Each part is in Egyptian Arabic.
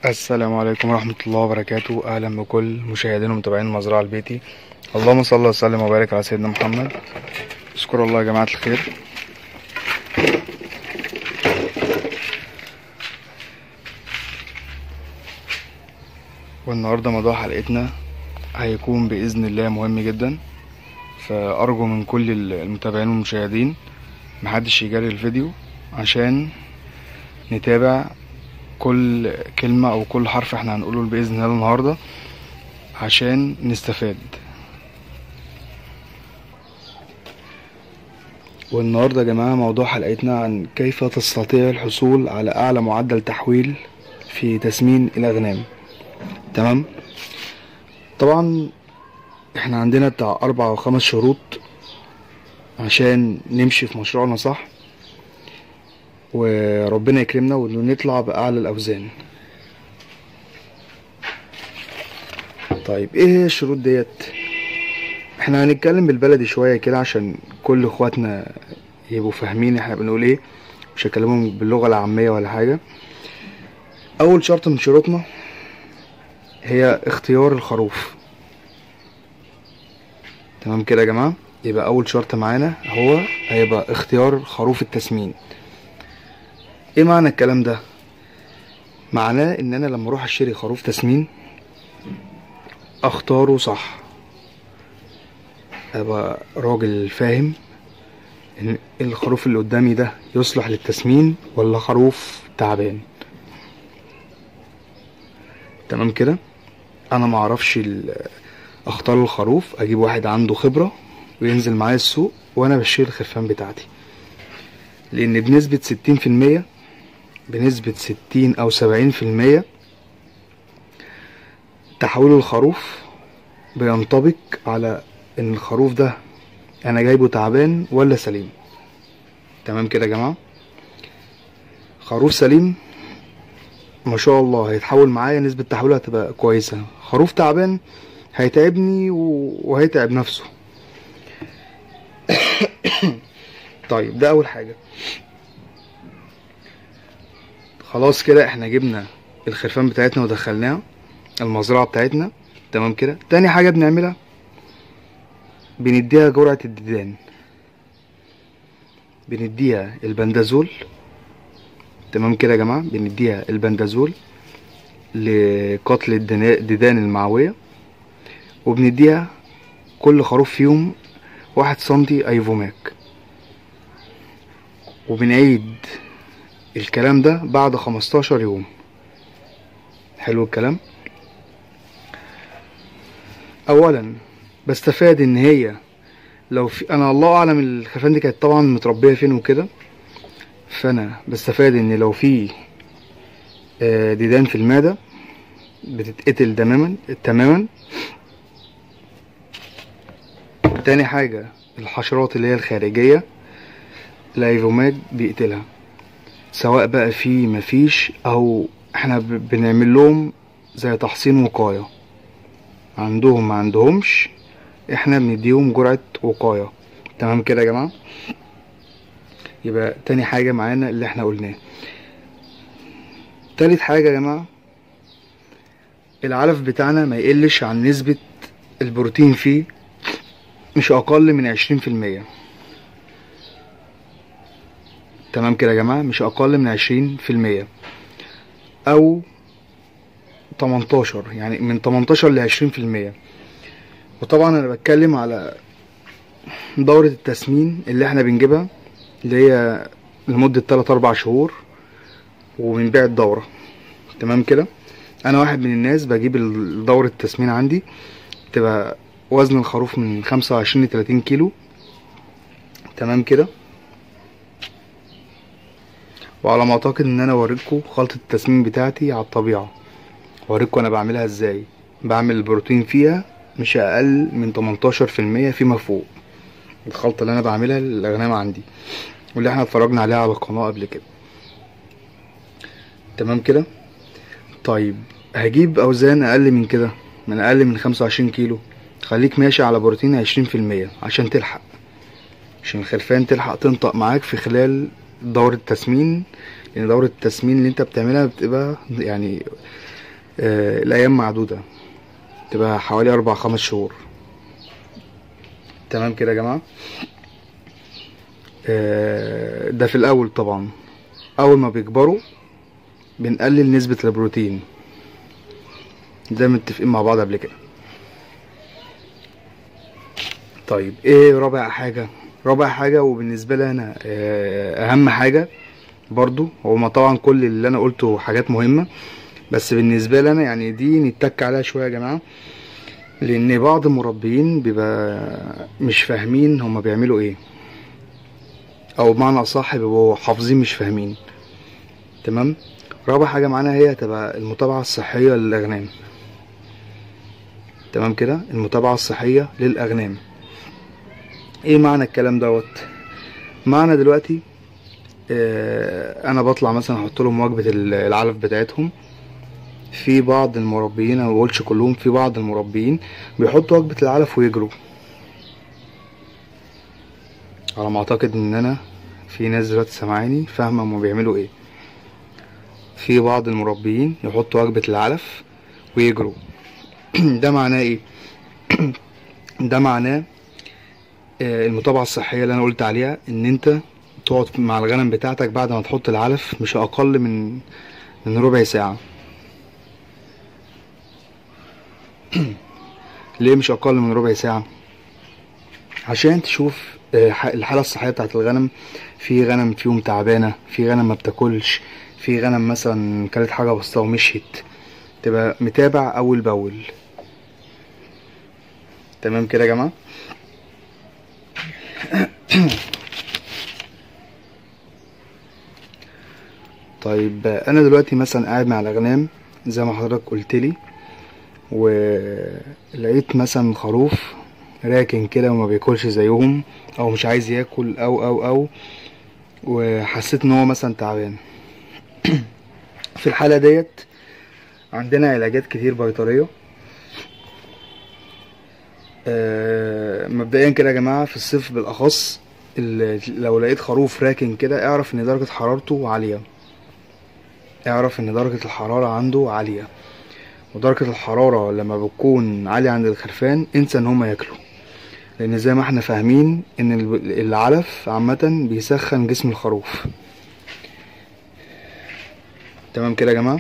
السلام عليكم ورحمة الله وبركاته أهلا بكل مشاهدين ومتابعين المزرعة البيتي اللهم صل وسلم وبارك على سيدنا محمد اشكر الله يا جماعة الخير والنهاردة موضوع حلقتنا هيكون بإذن الله مهم جدا فأرجو من كل المتابعين والمشاهدين محدش يجري الفيديو عشان نتابع كل كلمة أو كل حرف احنا هنقوله بإذن الله النهاردة عشان نستفاد والنهاردة يا جماعة موضوع حلقتنا عن كيف تستطيع الحصول على أعلى معدل تحويل في تسمين الأغنام تمام طبعا احنا عندنا بتاع أربع أو خمس شروط عشان نمشي في مشروعنا صح وربنا يكرمنا وانه نطلع باعلى الاوزان طيب ايه هي الشروط ديت احنا هنتكلم بالبلدي شويه كده عشان كل اخواتنا يبقوا فاهمين احنا بنقول ايه مش هكلمهم باللغه العاميه ولا حاجه اول شرط من شروطنا هي اختيار الخروف تمام كده يا جماعه يبقى اول شرط معانا هو هيبقى اختيار خروف التسمين ايه معنى الكلام ده معناه ان انا لما اروح اشتري خروف تسمين اختاره صح ابقى راجل فاهم ان الخروف اللي قدامي ده يصلح للتسمين ولا خروف تعبان تمام كده انا ما اعرفش اختار الخروف اجيب واحد عنده خبره وينزل معايا السوق وانا بشيل الخرفان بتاعتي لان بنسبه ستين في المية بنسبة ستين أو سبعين في المية تحويل الخروف بينطبق على إن الخروف ده أنا جايبه تعبان ولا سليم تمام كده يا جماعة خروف سليم ما شاء الله هيتحول معايا نسبة تحويله هتبقى كويسة خروف تعبان هيتعبني وهيتعب نفسه طيب ده أول حاجة خلاص كده احنا جبنا الخرفان بتاعتنا ودخلناها المزرعة بتاعتنا تمام كده تاني حاجة بنعملها بنديها جرعة الديدان بنديها البندازول تمام كده يا جماعة بنديها البندازول لقتل الديدان المعوية وبنديها كل خروف فيهم واحد سنتي ايفوماك وبنعيد الكلام ده بعد خمستاشر يوم حلو الكلام اولا بستفاد ان هي لو في انا الله اعلم الخرفان دي كانت طبعا متربيه فين وكده فانا بستفاد ان لو في ديدان في المعده بتتقتل تماما تماما تاني حاجه الحشرات اللي هي الخارجيه الايفوماج بيقتلها سواء بقى في مفيش او احنا بنعمل لهم زي تحصين وقاية عندهم ما عندهمش احنا بنديهم جرعة وقاية تمام كده يا جماعة يبقى تاني حاجة معانا اللي احنا قلناه تالت حاجة يا جماعة العلف بتاعنا ما يقلش عن نسبة البروتين فيه مش اقل من عشرين في المية تمام كده يا جماعة مش أقل من عشرين في المية أو تمنتاشر يعني من تمنتاشر لعشرين في المية وطبعا أنا بتكلم على دورة التسمين اللي احنا بنجيبها اللي هي لمدة تلات أربع شهور وبنبيع الدورة تمام كده أنا واحد من الناس بجيب دورة التسمين عندي تبقى وزن الخروف من خمسة وعشرين لتلاتين كيلو تمام كده وعلى ما اعتقد ان انا اوريكم خلطة التسمين بتاعتي على الطبيعة اوريكم انا بعملها ازاي بعمل البروتين فيها مش اقل من 18% فيما فوق الخلطة اللي انا بعملها للاغنام عندي واللي احنا اتفرجنا عليها على القناة قبل كده تمام كده طيب هجيب اوزان اقل من كده من اقل من 25 كيلو خليك ماشي على بروتين 20% عشان تلحق عشان الخرفان تلحق تنطق معاك في خلال دورة التسمين لان دورة التسمين اللي انت بتعملها بتبقى يعني آه الايام معدودة تبقى حوالي اربع خمس شهور تمام كده يا جماعة آه ده في الاول طبعا اول ما بيكبروا بنقلل نسبة البروتين زي ما متفقين مع بعض قبل كده طيب ايه رابع حاجة رابع حاجة وبالنسبة لي انا آه، اهم حاجة برضو هما طبعا كل اللي انا قلته حاجات مهمة بس بالنسبة لي انا يعني دي نتك عليها شوية يا جماعة لان بعض المربيين بيبقى مش فاهمين هما بيعملوا ايه او بمعنى اصح بيبقوا حافظين مش فاهمين تمام رابع حاجة معانا هي هتبقى المتابعة الصحية للأغنام تمام كده المتابعة الصحية للأغنام ايه معنى الكلام دوت معنى دلوقتي آه انا بطلع مثلا احط لهم وجبة ال- العلف بتاعتهم في بعض المربيين انا مبقولش كلهم في بعض المربيين بيحطوا وجبة العلف ويجروا على ما اعتقد ان انا في ناس دلوقتي سامعاني فاهمة هما بيعملوا ايه في بعض المربيين يحطوا وجبة العلف ويجروا ده معناه ايه ده معناه آه، المتابعة الصحية اللي انا قلت عليها ان انت تقعد مع الغنم بتاعتك بعد ما تحط العلف مش اقل من من ربع ساعة ليه مش اقل من ربع ساعة عشان تشوف آه، ح- الحالة الصحية بتاعت الغنم في غنم فيهم تعبانة في غنم ما بتاكلش في غنم مثلا كلت حاجة بسيطة ومشيت تبقى متابع اول باول تمام كده يا جماعة طيب انا دلوقتي مثلا قاعد مع الاغنام زي ما حضرتك قلت لي ولقيت مثلا خروف راكن كده وما بياكلش زيهم او مش عايز ياكل او او او وحسيت ان هو مثلا تعبان في الحالة ديت عندنا علاجات كتير بيطرية آه، مبدئيا كده يا جماعة في الصيف بالأخص ال- لو لقيت خروف راكن كده اعرف ان درجة حرارته عالية اعرف ان درجة الحرارة عنده عالية ودرجة الحرارة لما بتكون عالية عند الخرفان انسى ان هما ياكلوا لان زي ما احنا فاهمين ان ال- العلف عامة بيسخن جسم الخروف تمام كده يا جماعة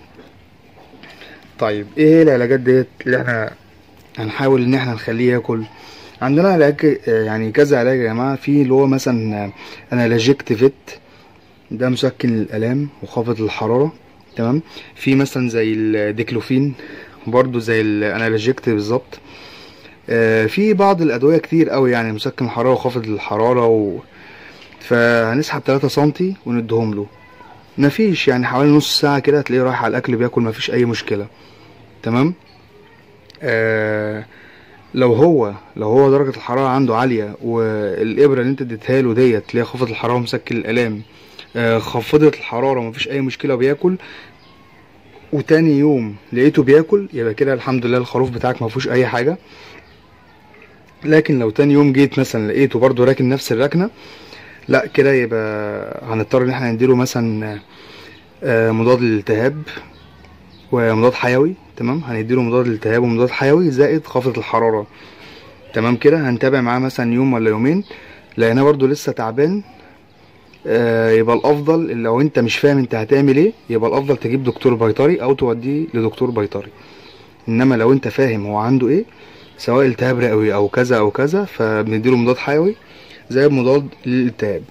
طيب ايه هي العلاجات ديت اللي احنا هنحاول ان احنا نخليه ياكل عندنا علاج آه، يعني كذا علاج يا جماعة في اللي هو مثلا انالجيكت فيت ده مسكن للآلام وخافض الحرارة تمام في مثلا زي الديكلوفين برضو زي الانالجيكت بالظبط آه، في بعض الأدوية كتير قوي يعني مسكن الحرارة وخافض الحرارة و... فهنسحب 3 سنتي ونديهم له مفيش يعني حوالي نص ساعة كده هتلاقيه رايح على الأكل بياكل مفيش أي مشكلة تمام آه لو هو لو هو درجة الحرارة عنده عالية والإبرة اللي انت اديتها له ديت اللي هي خفضت الحرارة ومسكن الآلام آه خفضت الحرارة ومفيش أي مشكلة وبياكل وتاني يوم لقيته بياكل يبقى كده الحمد لله الخروف بتاعك مفيهوش أي حاجة لكن لو تاني يوم جيت مثلا لقيته برضو راكن نفس الركنة لا كده يبقى هنضطر ان احنا نديله مثلا آه، مضاد للالتهاب ومضاد حيوي تمام هنديله مضاد للالتهاب ومضاد حيوي زائد خافض الحرارة تمام كده هنتابع معاه مثلا يوم ولا يومين لقيناه برضو لسه تعبان آه، يبقى الافضل لو انت مش فاهم انت هتعمل ايه يبقى الافضل تجيب دكتور بيطري او توديه لدكتور بيطري انما لو انت فاهم هو عنده ايه سواء التهاب رئوي او كذا او كذا فبنديله مضاد حيوي زي مضاد للالتهاب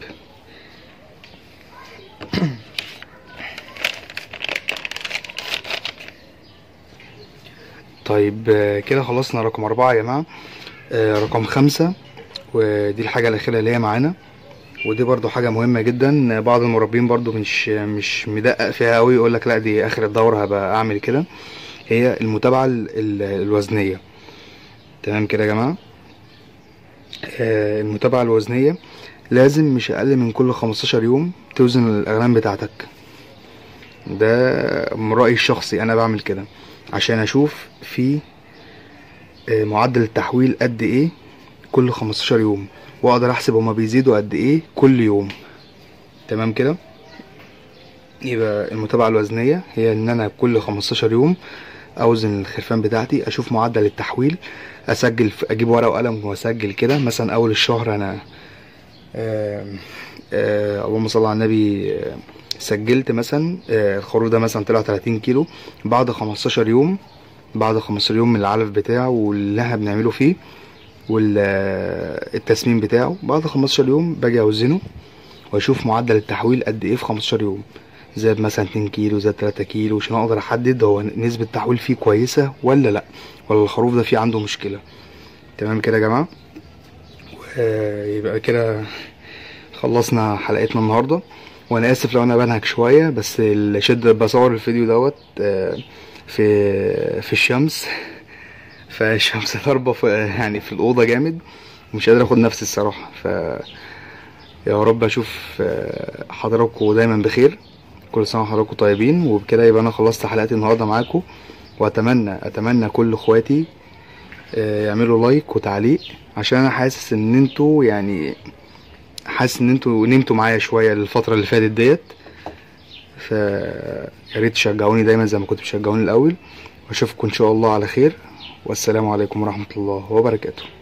طيب آه، كده خلصنا رقم أربعة يا جماعة آه، رقم خمسة ودي الحاجة الأخيرة اللي هي معانا ودي برضو حاجة مهمة جدا بعض المربين برضو مش مش مدقق فيها قوي يقول لك لا دي آخر الدورة هبقى أعمل كده هي المتابعة ال- ال- الوزنية تمام كده يا جماعة آه، المتابعة الوزنية لازم مش أقل من كل 15 يوم توزن الأغنام بتاعتك ده من رأيي الشخصي أنا بعمل كده عشان أشوف في آه، معدل التحويل قد إيه كل 15 يوم وأقدر أحسب هما بيزيدوا قد إيه كل يوم تمام كده يبقى المتابعة الوزنية هي ان انا كل 15 يوم اوزن الخرفان بتاعتي اشوف معدل التحويل اسجل اجيب ورقة وقلم واسجل كده مثلا اول الشهر انا آم، آه، اللهم صل على النبي آه، سجلت مثلا آه، الخروف ده مثلا طلع 30 كيلو بعد 15 يوم بعد 15 يوم من العلف بتاعه واللي احنا بنعمله فيه والتسمين بتاعه بعد 15 يوم باجي اوزنه واشوف معدل التحويل قد ايه في 15 يوم زاد مثلا 2 كيلو زاد 3 كيلو عشان اقدر احدد هو نسبة التحويل فيه كويسة ولا لا ولا الخروف ده فيه عنده مشكلة تمام كده يا جماعة يبقى كده خلصنا حلقتنا النهارده وانا اسف لو انا بنهك شويه بس الشد بصور الفيديو دوت آه، في في الشمس فالشمس ضاربه في يعني في الاوضه جامد ومش قادر اخد نفسي الصراحه ف يا رب اشوف آه، حضراتكم دايما بخير كل سنه وحضراتكم طيبين وبكده يبقى انا خلصت حلقتي النهارده معاكم واتمنى اتمنى كل اخواتي آه، يعملوا لايك وتعليق عشان انا حاسس ان انتوا يعني حاسس ان انتوا نمتوا معايا شويه الفتره اللي فاتت ديت ف يا ريت تشجعوني دايما زي ما كنتوا بتشجعوني الاول واشوفكم ان شاء الله على خير والسلام عليكم ورحمه الله وبركاته